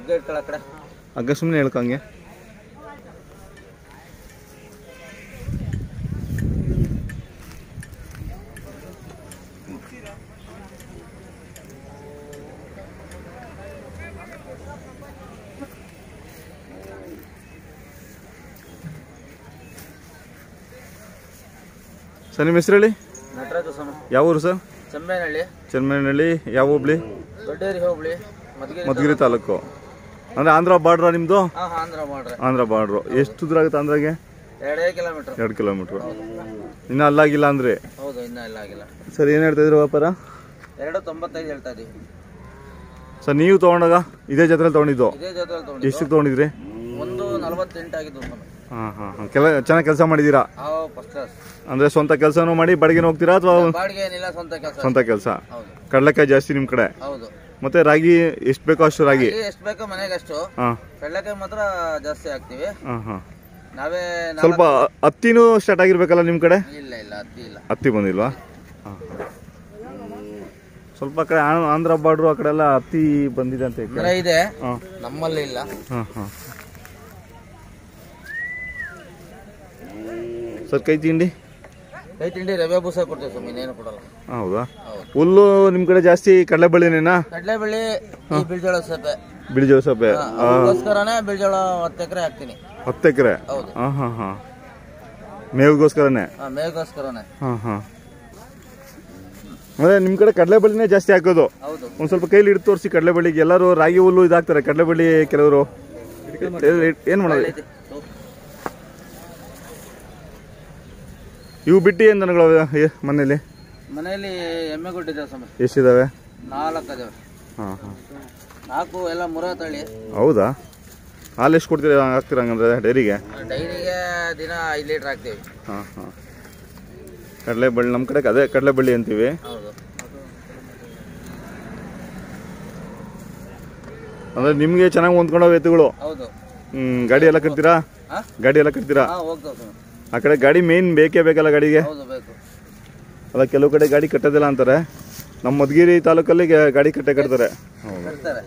ಹಗ್ಗ ಇಟ್ಕೊಳ್ಳೋ ಕಡೆ ಹಗ್ಗ ಸುಮ್ಮನೆ ಹೇಳ್ಕಂಗೆ ಸರ್ ನಿಮ್ಮ ಹೆಸರು ಹೇಳಿ ನಟರಾಜ ಸಮ ಯಾವ ಊರು ಸರ್ ಚಂಬೇನಹಳ್ಳಿ ಚೆನ್ನಮನೆಹಳ್ಳಿ ಯಾವ ಹೋಬ್ಳಿ ದೊಡ್ಡೇರಿ ಹೋಬಳಿ ಮಧುಗಿರಿ ಮಧುಗಿರಿ ತಾಲೂಕು ಅಂದರೆ ಆಂಧ್ರ ಬಾರ್ಡ್ರಾ ನಿಮ್ಮದು ಹಾಂ ಆಂಧ್ರ ಮಾಡ್ರೆ ಆಂಧ್ರ ಬಾರ್ಡ್ರು ಎಷ್ಟು ದೂರ ಆಗುತ್ತೆ ಆಂಧ್ರಾಗೆ ಎರಡೇ ಕಿಲೋಮೀಟರ್ ಎರಡು ಕಿಲೋಮೀಟ್ರು ಇನ್ನೂ ಅಲ್ಲಾಗಿಲ್ಲ ಅಂದರೆ ಹೌದು ಇನ್ನೂ ಇಲ್ಲ ಆಗಿಲ್ಲ ಸರ್ ಏನು ಹೇಳ್ತಾ ಇದ್ರು ವ್ಯಾಪಾರ ಎರಡು ತೊಂಬತ್ತೈದು ಹೇಳ್ತಾ ಇದೀವಿ ಸರ್ ನೀವು ತೊಗೊಂಡಾಗ ಇದೇ ಜಾತ್ರೆಲಿ ತೊಗೊಂಡಿದ್ದು ಇದೇ ಜೊತೆಲಿ ತೊಗೊಂಡು ಎಷ್ಟಕ್ಕೆ ತೊಗೊಂಡಿದ್ರಿ ಒಂದು ನಲವತ್ತೆಂಟು ಆಗಿದ್ದು ಸ್ವಾಮಿ ಹಾಂ ಹಾಂ ಹಾಂ ಕೆಲ ಚೆನ್ನಾಗಿ ಕೆಲಸ ಮಾಡಿದ್ದೀರಾ ಹಾವು ಫಸ್ಟ್ ಕ್ಲಾಸ್ ಅಂದರೆ ಸ್ವಂತ ಕೆಲಸನೂ ಮಾಡಿ ಬಾಡಿಗೆನೂ ಹೋಗ್ತೀರಾ ಅಥವಾ ಬಾಡಿಗೆ ಏನಿಲ್ಲ ಸ್ವಂತ ಕೆಲಸ ಸ್ವಂತ ಕೆಲಸ ಹೌದು ಕಡಲೆಕಾಯಿ ಜಾಸ್ತಿ ನಿಮ್ಮ ಕಡೆ ಹೌದು ಮತ್ತೆ ರಾಗಿ ಎಷ್ಟು ಬೇಕೋ ಅಷ್ಟು ರಾಗಿ ಇಲ್ಲಿ ಎಷ್ಟು ಬೇಕೋ ಮನೆಗೆ ಅಷ್ಟು ಹಾಂ ಕಡಲೆಕಾಯಿ ಮಾತ್ರ ಜಾಸ್ತಿ ಹಾಕ್ತಿವಿ ಹಾಂ ಹಾಂ ನಾವೇ ಸ್ವಲ್ಪ ಹತ್ತಿನೂ ಸ್ಟಾರ್ಟ್ ಆಗಿರ್ಬೇಕಲ್ಲ ನಿಮ್ಮ ಕಡೆ ಇಲ್ಲ ಇಲ್ಲ ಅತ್ತಿ ಇಲ್ಲ ಹತ್ತಿ ಬಂದಿಲ್ವಾ ಹಾಂ ಸ್ವಲ್ಪ ಕಡೆ ಆ- ಆಂಧ್ರ ಬಾರ್ಡ್ರು ಆ ಕಡೆ ಎಲ್ಲ ಹತ್ತಿ ಬಂದಿದೆ ಅಂತ ಹೇಳಿ ಮರ ಇದೆ ಹಾಂ ನಮ್ಮಲ್ಲಿ ಇಲ್ಲ ಹಾಂ ಹಾಂ ಸರ್ ಕೈ ತಿಂಡಿ ಕೈ ತಿಂಡಿ ರವೆ ಬೂಸ ಕೊಡ್ತೀವಿ ಸ್ವಾಮಿ ಇನ್ನೇನು ಕೊಡಲ್ಲ ಹಾಂ, ಹೌದಾ ಹೌದು ಹುಲ್ಲು ನಿಮ್ಮ ಕಡೆ ಜಾಸ್ತಿ ಕಡಲೆಬಳ್ಳಿನೇನಾ ಕಡಲೆಬೇಳೆ ಈ ಬಿಳ್ಜೋಳ ಸೊಪ್ಪೆ ಬಿಳಿ ಜೋಸಪ್ಪೆ ಅದಕ್ಕೋಸ್ಕರನೇ ಬಿಳ್ಜೋಳ ಹತ್ತು ಎಕರೆ ಹಾಕ್ತೀನಿ ಹತ್ತು ಎಕರೆ ಹೌದು ಹಾಂ ಹಾಂ ಹಾಂ ಮೇವಿಗೋಸ್ಕರನೇ ಹಾ ಮೇಗೋಸ್ಕರನೇ ಹಾಂ ಹಾಂ ಅಂದರೆ ನಿಮ್ಮ ಕಡೆ ಕಡಲೆಬಳ್ಳಿನೇ ಜಾಸ್ತಿ ಹಾಕೋದು ಹೌದು ಒಂದು ಸ್ವಲ್ಪ ಕೈಲಿ ಹಿಡಿದು ತೋರಿಸಿ ಕಡಲೆಬಳ್ಳಿಗೆ ಎಲ್ಲರೂ ರಾಗಿ ಹುಲ್ಲು ಇದಾಗ್ತಾರೆ ಕಡಲೆಬಳ್ಳಿ ಕೆಲವರು ಏನು ಮಾಡೋದು ಐತಿ. ತಗೋ. ಇವು ಬಿಟ್ಟು ಏನು ದನಗಳು ಏ- ಮನೇಲಿ ಮನೆಯಲ್ಲಿ ಎಮ್ಮೆ ಕೊಟ್ಟಿದ್ದೆ ಸ್ವಾಮಿ ಎಷ್ಟಿದಾವೆ ನಾಲ್ಕು ಅದಾವೆ ಹಾಂ ಹಾಂ ನಾಲ್ಕು ಎಲ್ಲ ಮುರ ತಳಿ ಹೌದಾ ಹಾಲು ಎಷ್ಟು ಕೊಡ್ತೀರಾ ಹಾಕ್ತೀರಾ ಹಂಗಂದ್ರೆ ಡೈರಿಗೆ ಡೈರಿಗೆ ದಿನ ಐದು ಲೀಟ್ರ್ ಹಾಕ್ತೀವಿ ಹಾಂ ಹಾಂ ಕಡಲೆಬಳ್ಳಿ ನಮ್ಮ ಕಡೆ ಅದೇ ಕಡಲೆಬಳ್ಳಿ ಅಂತೀವಿ ಹೌದು ಅಂದರೆ ನಿಮಗೆ ಚೆನ್ನಾಗಿ ಹೊಂದ್ಕೊಂಡವು ಎತ್ತುಗಳು ಹೌದು ಹ್ಮ್, ಗಾಡಿ ಎಲ್ಲ ಕಟ್ತೀರಾ ಹಾ ಗಾಡಿ ಎಲ್ಲ ಕಟ್ತೀರಾ ಹಾ ಹೋಗ್ತಾವ ಸ್ವಾಮಿ ಆ ಕಡೆ ಗಾಡಿ ಮೇನ್ ಬೇಕೇ ಬೇಕಲ್ಲ ಗಾಡಿಗೆ ಹೌದು ಬೇಕು ಅಲ್ಲ ಕೆಲವು ಕಡೆ ಗಾಡಿ ಕಟ್ಟೋದಿಲ್ಲ ಅಂತಾರೆ ನಮ್ಮ ಮಧುಗಿರಿ ತಾಲೂಕಲ್ಲಿ ಗ- ಗಾಡಿ ಕಟ್ಟೆ ಕಟ್ತಾರೆ ಹೌದು ಕಟ್ತಾರೆ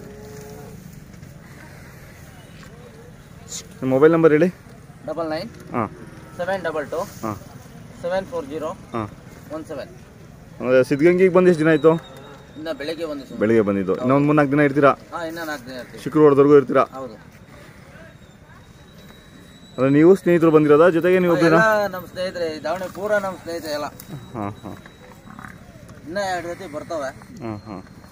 ನಿಮ್ಮ ಮೊಬೈಲ್ ನಂಬರ್ ಹೇಳಿ ಡಬಲ್ ನೈನ್ ಹಾಂ ಸೆವೆನ್ ಡಬಲ್ ಟು ಹಾಂ ಸೆವೆನ್ ಫೋರ್ ಜೀರೋ ಹಾಂ ಒನ್ ಸೆವೆನ್ ಅಂದರೆ ಸಿದ್ಧಗಂಗಿಗೆ ಬಂದು ಎಷ್ಟು ದಿನ ಆಯಿತು ಇನ್ನು ಬೆಳಿಗ್ಗೆ ಬಂದು ಸ್ವಾಮಿ ಬೆಳಿಗ್ಗೆ ಬಂದಿದ್ದು ಇನ್ನೊಂದು ಮೂರ್ನಾಲ್ಕು ದಿನ ಇರ್ತೀರಾ ಹಾಂ ಇನ್ನೂ ನಾಲ್ಕು ದಿನ ಇರ್ತೀವಿ ಶುಕ್ರವಾರದವರೆಗೂ ಇರ್ತೀರಾ ಹೌದು ಅಂದರೆ ನೀವು ಸ್ನೇಹಿತರು ಬಂದಿರೋದಾ ಜೊತೆಗೆ ನೀವು ಒಬ್ಬರ ಎಲ್ಲ ನಮ್ಮ ಸ್ನೇಹಿತರೆ ಈ ದಾವಣಿ ಪೂರ ನಮ್ಮ ಸ್ನೇಹಿತರೆ ಎಲ್ಲ ಹಾಂ ಹಾಂ ಇನ್ನೂ ಎರಡು ಜೊತೆ ಬರ್ತವೆ ಹಾಂ ಹಾಂ